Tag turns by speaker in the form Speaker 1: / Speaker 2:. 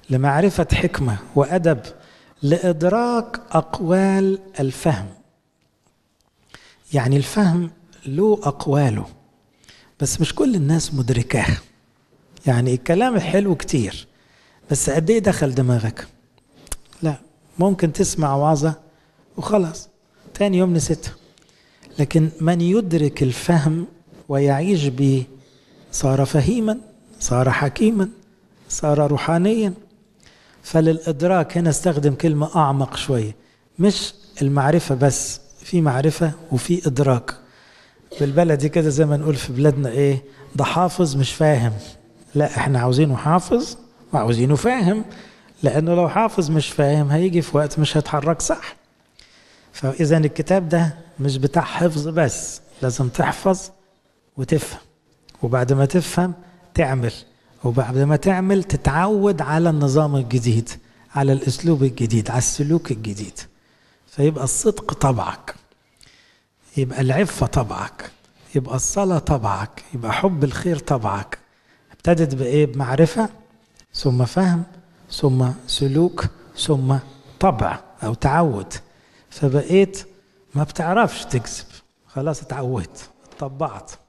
Speaker 1: لمعرفة حكمة وأدب لإدراك أقوال الفهم يعني الفهم له أقواله بس مش كل الناس مدركاه يعني الكلام الحلو كتير بس قد ايه دخل دماغك لا ممكن تسمع وعظة وخلاص تاني يوم نسيتها لكن من يدرك الفهم ويعيش به صار فهيما صار حكيما صار روحانيا فللإدراك هنا استخدم كلمة أعمق شوية مش المعرفة بس في معرفة وفي إدراك بالبلدي كده زي ما نقول في بلادنا إيه ده حافظ مش فاهم لا احنا عاوزينه حافظ وعاوزينه فاهم لأنه لو حافظ مش فاهم هيجي في وقت مش هيتحرك صح فإذا الكتاب ده مش بتاع حفظ بس لازم تحفظ وتفهم وبعد ما تفهم تعمل وبعد ما تعمل تتعود على النظام الجديد على الاسلوب الجديد على السلوك الجديد فيبقى الصدق طبعك يبقى العفة طبعك يبقى الصلاة طبعك يبقى حب الخير طبعك ابتدت بإيه بمعرفة ثم فهم ثم سلوك ثم طبع أو تعود فبقيت ما بتعرفش تكذب خلاص اتعودت طبعت